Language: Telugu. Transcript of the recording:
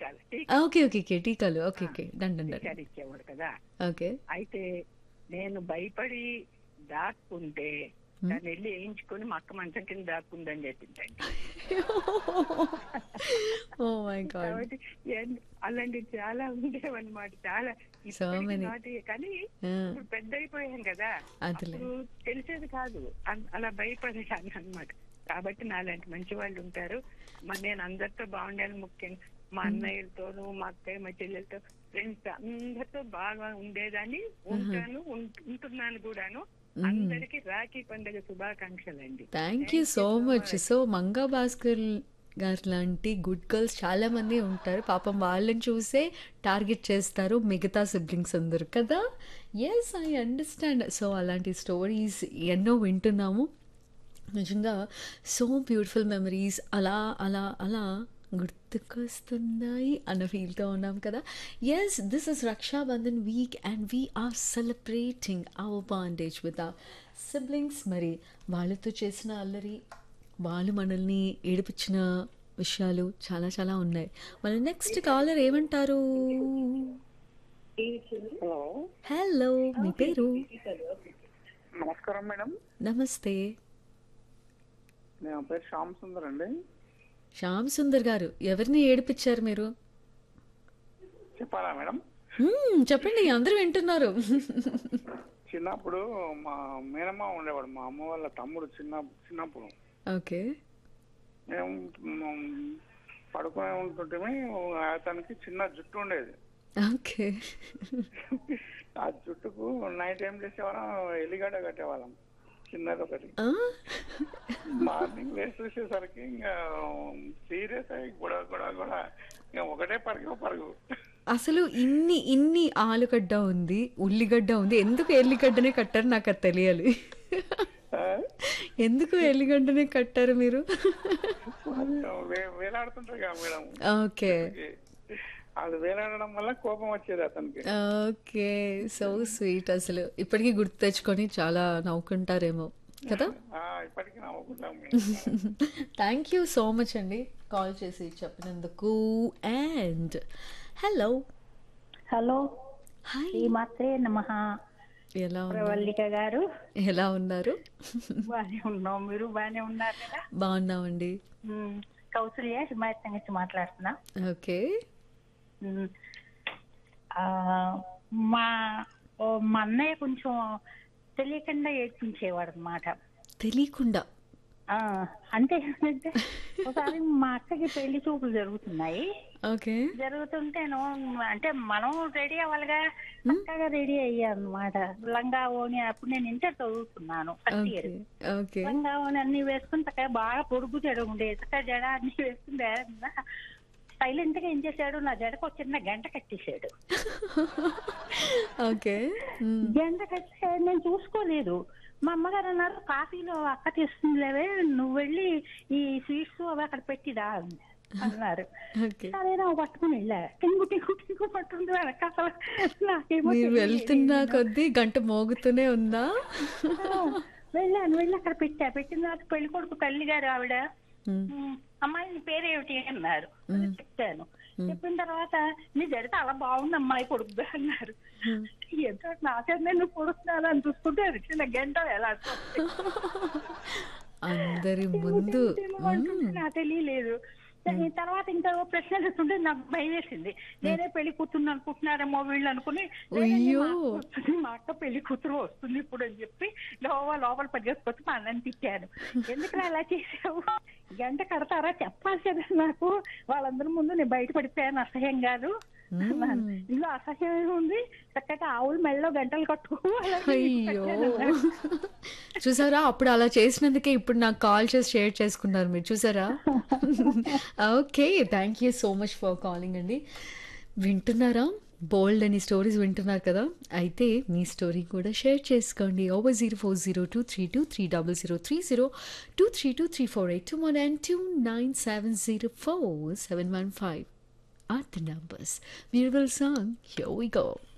టీకాలు ఆ, ఓకే ఓకే ఓకే టీకాలు okay okay done done done టీకాలు ఇచ్చేవాడు కదా ఓకే అయితే నేను భయపడి దాక్కుంటే దాన్ని వెళ్ళి వేయించుకొని మా అక్క మంచం కింద దాక్కుందని చెప్పిందండి ఓ మై గాడ్ కాబట్టి ఏం- అలాంటివి చాలా ఉండేవన్నమాట చాలా So ఇప్పటికి many. నాటి కానీ ఇప్పుడు పెద్ద అయిపోయాం కదా అదిలే అప్పుడు తెలిసేది కాదు అన్- అలా భయపడేదాన్ని అన్నమాట కాబట్టి నాలాంటి మంచి వాళ్ళు ఉంటారు మరి నేను అందరితో బాగుండాలి ముఖ్యం మా అన్నయ్యలతోనూ మా అక్కయ్య మా చెల్లెలతో ఫ్రెండ్స్ అందరితో బాగా ఉండేదాన్ని ఉంటాను ఉం- ఉంటున్నాను కూడాను అందరికి రాఖీ పండుగ శుభాకాంక్షలు అండి thank you so much so Manga Bhaskar గారు లాంటి గుడ్ గర్ల్స్ చాలా మంది ఉంటారు పాపం వాళ్ళని చూసే టార్గెట్ చేస్తారు మిగతా సిబ్లింగ్స్ అందరు కదా ఎస్ ఐ అండర్స్టాండ్ సో అలాంటి స్టోరీస్ ఎన్నో వింటున్నాము నిజంగా సో బ్యూటిఫుల్ మెమరీస్ అలా అలా అలా గుర్తుకొస్తున్నాయి అన్న ఫీల్తో ఉన్నాం కదా yes this is Rakshabandhan week and we are celebrating our bondage with our siblings మరి వాళ్ళతో చేసిన అల్లరి వాళ్ళు మనల్ని ఏడిపించిన విషయాలు చాలా చాలా ఉన్నాయి మన నెక్స్ట్ కాలర్ ఏమంటారు హలో హలో మీ పేరు నమస్కారం మేడం నమస్తే నా పేరు శ్యామ్ సుందర్ అండి శ్యామ్ సుందర్ గారు ఎవరిని ఏడిపించారు మీరు చెప్పాలా మేడం మ్మ్, చెప్పండి అందరూ వింటున్నారు చిన్నప్పుడు మా మేనమ్మ ఉండేవాడు మా అమ్మ వాళ్ళ తమ్ముడు చిన్న చిన్నప్పుడు ఓకే మేము మ్, పడుకునే ఉంటుంటే అతనికి చిన్న జుట్టు ఉండేది ఓకే ఆ జుట్టుకు నైట్ ఏం చేసేవాళ్ళం ఎల్లిగడ్డ కట్టేవాళ్ళం చిన్నది ఒకటి ఆ? మార్నింగ్ లేచి చూసేసరికి ఇంకా సీరియస్ అయ్యి గొడవ గొడవ గొడవ ఇంకా ఒకటే పరుగు పరుగు అసలు ఇన్ని ఇన్ని ఆలుగడ్డ ఉంది ఉల్లిగడ్డ ఉంది ఎందుకు ఎల్లిగడ్డనే కట్టారు నాకు అది తెలియాలి ఆ? ఎందుకు ఎల్లిగడ్డనే కట్టారు మీరు అది వే- వేలాడుతుంటారు కదా మేడం ఓకే అది వేలాడడం వల్ల కోపం వచ్చేది అతనికి ఓకే సో స్వీట్ అసలు ఇప్పటికీ గుర్తు తెచ్చుకొని చాలా నవ్వుకుంటారేమో కదా ఆ, ఇప్పటికీ నవ్వుకుంటాం మేము. థ్యాంక్ యూ సో మచ్ అండి కాల్ చేసి చెప్పినందుకు అండ్ హలో హలో హాయ్ శ్రీమాత్రే నమ ఎలా ఉన్నారు ప్రవల్లిక గారు ఎలా ఉన్నారు బాగానే ఉన్నాం మీరు బాగానే ఉన్నారు కదా బాగున్నామండి ఉమ్, కౌసల్య హిమాయత్ నుంచి మాట్లాడుతున్నా ఓకే ఉమ్, ఆ, మా ఓ మా అన్నయ్య కొంచెం తెలియకుండా ఏడ్పించేవాడు అనమాట తెలియకుండా అంటే ఏంటంటే ఒకసారి మా అక్కకి పెళ్లి చూపులు జరుగుతున్నాయి ఓకే జరుగుతుంటేను అంటే మనం రెడీ అవ్వాలిగా చక్కగా రెడీ అయ్యా అనమాట లంగా ఓని అప్పుడు నేను ఇంటర్ చదువుతున్నాను ఫస్ట్ ఇయర్ ఓకే ఓకే లంగా ఓని అన్ని వేసుకుని చక్కగా బాగా పొడుగు జడ ఉండే చక్కగా జడ అన్ని వేసుకుంటే సైలెంట్ గా ఏం చేశాడు నా జడకు ఒక చిన్న గంట కట్టేశాడు ఓకే మ్మ్. గంట కట్టేశాడు నేను చూసుకోలేదు మా అమ్మగారు అన్నారు కాఫీలో అక్క తీస్తుందిలేవే నువ్వు వెళ్ళి ఈ స్వీట్స్ అవి అక్కడ పెట్టిదా అన్నారు ఓకే సరేనా పట్టుకుని వెళ్ళా టింగు టింగు టింగు పట్టుంది వెనక అసలు నాకేమో మీరు తెలియలేదు. వెళ్తున్న కొద్దీ గంట మోగుతూనే ఉందా ఆ, వెళ్ళాను వెళ్ళి అక్కడ పెట్టా పెట్టిన తర్వాత పెళ్లి కొడుకు తల్లి గారు ఆవిడ మ్మ్. "ఉమ్, అమ్మాయి నీ పేరేమిటి అన్నారు చెప్పాను చెప్పిన తర్వాత నీ జడితే అలా బాగుంది అమ్మాయి కొడుకు అన్నారు ఎంతో నాకన్నా నువ్వు కొడుకున్నాను అని చూసుకుంటే అది చిన్న గంట ఎలా అందరి ముందు నాకు తెలియలేదు దాని తర్వాత ఇంకా ఓ ప్రశ్నలు వస్తుంటే నాకు భయం వేసింది నేనే పెళ్లి కూతురు అనుకుంటున్నారేమో వీళ్ళు అనుకుని "లేదండి, అయ్యో. మా అక్క వస్తుంది, మా అక్క పెళ్లి కూతురు వస్తుంది ఇప్పుడు అని చెప్పి లోపల లోపల పరిగెత్తుకొచ్చి మా అన్నని తిట్టాను ఎందుకు అలా చేసావు గంట కడతారా చెప్పాలి కదా నాకు వాళ్ళందరి ముందు నేను బయట పడిపోయాను అసహ్యం కాదు అన్నాను. ఇందులో అసహ్యం ఏమి ఉంది చక్కగా ఆవులు మెళ్ళలో గంటలు కట్టుకోవాలి అయ్యో చూసారా అప్పుడు అలా చేసినందుకే ఇప్పుడు నాకు కాల్ చేసి షేర్ చేసుకున్నారు మీరు చూసారా okay thank you so much for calling అండి వింటున్నారా బోల్డ్ అని స్టోరీస్ వింటున్నారు కదా అయితే మీ స్టోరీ కూడా షేర్ చేసుకోండి over zero four zero two three two three double zero three zero two three two three four eight two one and two nine seven zero four seven one five are the numbers. Miracle song, here we go.